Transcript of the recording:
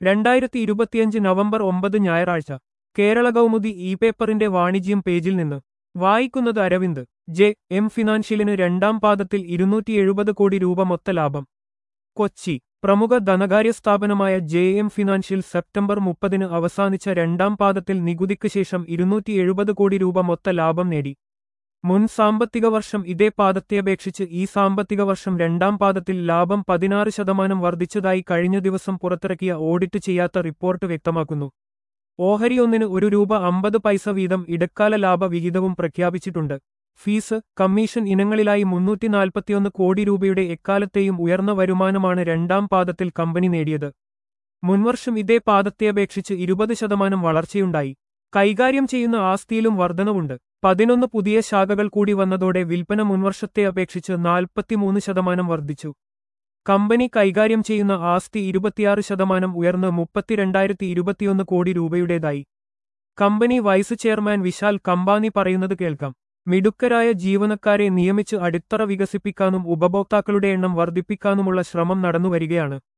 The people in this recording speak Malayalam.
രണ്ടായിരത്തി ഇരുപത്തിയഞ്ച് നവംബർ ഒമ്പത് ഞായറാഴ്ച കേരള കൗമുദി ഇ പേപ്പറിന്റെ വാണിജ്യം പേജിൽ നിന്ന് വായിക്കുന്നത് അരവിന്ദ് ജെ എം ഫിനാൻഷ്യലിന് രണ്ടാം പാദത്തിൽ ഇരുന്നൂറ്റി എഴുപത് കോടി രൂപ മൊത്ത ലാഭം കൊച്ചി പ്രമുഖ ധനകാര്യ സ്ഥാപനമായ ജെ എം ഫിനാൻഷ്യൽ സെപ്റ്റംബർ മുപ്പതിന് അവസാനിച്ച രണ്ടാം പാദത്തിൽ നികുതിക്ക് ശേഷം ഇരുന്നൂറ്റി എഴുപത് കോടി രൂപ മൊത്ത ലാഭം നേടി മുൻ സാമ്പത്തിക വർഷം ഇതേ പാദത്തെ അപേക്ഷിച്ച് ഈ സാമ്പത്തിക വർഷം രണ്ടാം പാദത്തിൽ ലാഭം പതിനാറ് ശതമാനം വർദ്ധിച്ചതായി കഴിഞ്ഞ ദിവസം പുറത്തിറക്കിയ ഓഡിറ്റ് ചെയ്യാത്ത റിപ്പോർട്ട് വ്യക്തമാക്കുന്നു ഓഹരി ഒന്നിന് ഒരു രൂപ അമ്പത് പൈസ വീതം ഇടക്കാല ലാഭ വിഹിതവും പ്രഖ്യാപിച്ചിട്ടുണ്ട് ഫീസ് കമ്മീഷൻ ഇനങ്ങളിലായി മുന്നൂറ്റി നാൽപ്പത്തിയൊന്ന് കോടി രൂപയുടെ എക്കാലത്തെയും ഉയർന്ന വരുമാനമാണ് രണ്ടാം പാദത്തിൽ കമ്പനി നേടിയത് മുൻവർഷം ഇതേ പാദത്തെ അപേക്ഷിച്ച് ഇരുപത് ശതമാനം വളർച്ചയുണ്ടായി കൈകാര്യം ചെയ്യുന്ന ആസ്തിയിലും വർധനവുണ്ട് പതിനൊന്ന് പുതിയ ശാഖകൾ കൂടി വന്നതോടെ വിൽപ്പന മുൻവർഷത്തെ അപേക്ഷിച്ച് നാൽപ്പത്തിമൂന്ന് ശതമാനം വർദ്ധിച്ചു കമ്പനി കൈകാര്യം ചെയ്യുന്ന ആസ്തി ഇരുപത്തിയാറ് ശതമാനം ഉയർന്ന് മുപ്പത്തിരണ്ടായിരത്തി ഇരുപത്തിയൊന്ന് കോടി രൂപയുടേതായി company vice chairman Vishal Kampani പറയുന്നത് കേൾക്കാം മിടുക്കരായ ജീവനക്കാരെ നിയമിച്ച് അടിത്തറ വികസിപ്പിക്കാനും ഉപഭോക്താക്കളുടെ എണ്ണം വർദ്ധിപ്പിക്കാനുമുള്ള ശ്രമം നടന്നുവരികയാണ്